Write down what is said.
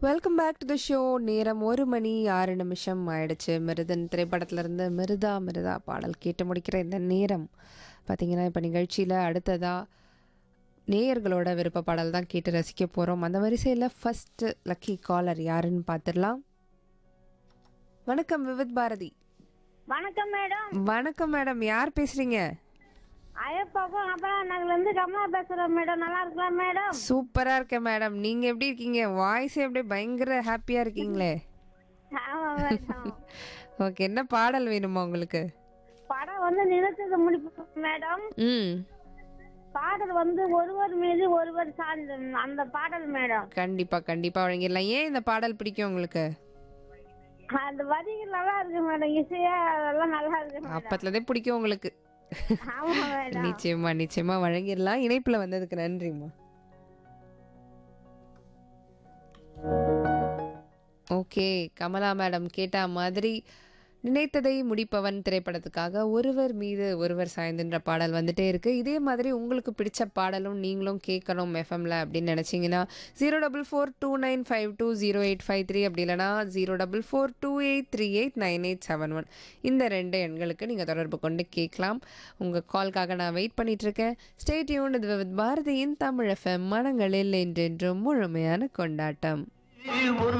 welcome back to the show நேரம் ஒரு மணி ஆறு நிமிஷம் ஆயிடுச்சு மிருதன் திரைப்படத்திலிருந்து மிருதா மிருதா பாடல் கேட்டு முடிக்கிற இந்த நேரம் பார்த்தீங்கன்னா இப்போ நிகழ்ச்சியில் அடுத்ததாக நேயர்களோட விருப்ப பாடல் தான் கேட்டு ரசிக்க போகிறோம் அந்த வரிசையில் ஃபஸ்ட்டு லக்கி காலர் யாருன்னு பார்த்துடலாம் வணக்கம் விவித் பாரதி வணக்கம் மேடம் வணக்கம் மேடம் யார் பேசுகிறீங்க ஐயப்பாக்கும் அப்புறம் நாங்கள் வந்து கமலா பேசுறோம் மேடம் நல்லா இருக்கலாம் மேடம் சூப்பராக இருக்கேன் மேடம் நீங்கள் எப்படி இருக்கீங்க வாய்ஸே அப்படியே பயங்கர ஹாப்பியாக இருக்கீங்களே ஆமா மேடம் ஓகே என்ன பாடல் வேணுமா உங்களுக்கு படம் வந்து நிறுத்தத்தை முடிப்போம் மேடம் ம் பாடல் வந்து ஒருவர் மீது ஒருவர் சார்ந்த அந்த பாடல் மேடம் கண்டிப்பா கண்டிப்பா வழங்கிடலாம் ஏன் இந்த பாடல் பிடிக்கும் உங்களுக்கு அந்த வரிகள் நல்லா இருக்கு மேடம் இசையா அதெல்லாம் நல்லா இருக்கு மேடம் அப்பத்துல இருந்தே பிடிக்கும் உங்களுக்கு ஆமா மேடம் நிச்சயமா நிச்சயமா வழங்கிடலாம் இணைப்புல வந்ததுக்கு நன்றிம்மா ஓகே கமலா மேடம் கேட்ட மாதிரி நினைத்ததை முடிப்பவன் திரைப்படத்துக்காக ஒருவர் மீது ஒருவர் சாய்ந்துன்ற பாடல் வந்துட்டே இருக்கு இதே மாதிரி உங்களுக்கு பிடிச்ச பாடலும் நீங்களும் கேட்கணும் எஃப்எம்ல அப்படின்னு நினச்சிங்கன்னா zero double four two nine five two zero eight five three அப்படி இல்லைனா zero double four two eight three eight nine eight seven one இந்த ரெண்டு எண்களுக்கு நீங்கள் தொடர்பு கொண்டு கேட்கலாம் உங்கள் கால்க்காக நான் வெயிட் பண்ணிட்டு இருக்கேன் ஸ்டேட் யூன் இது வித் பாரதியின் தமிழ் எஃப்எம் மனங்களில் என்றென்றும் முழுமையான கொண்டாட்டம்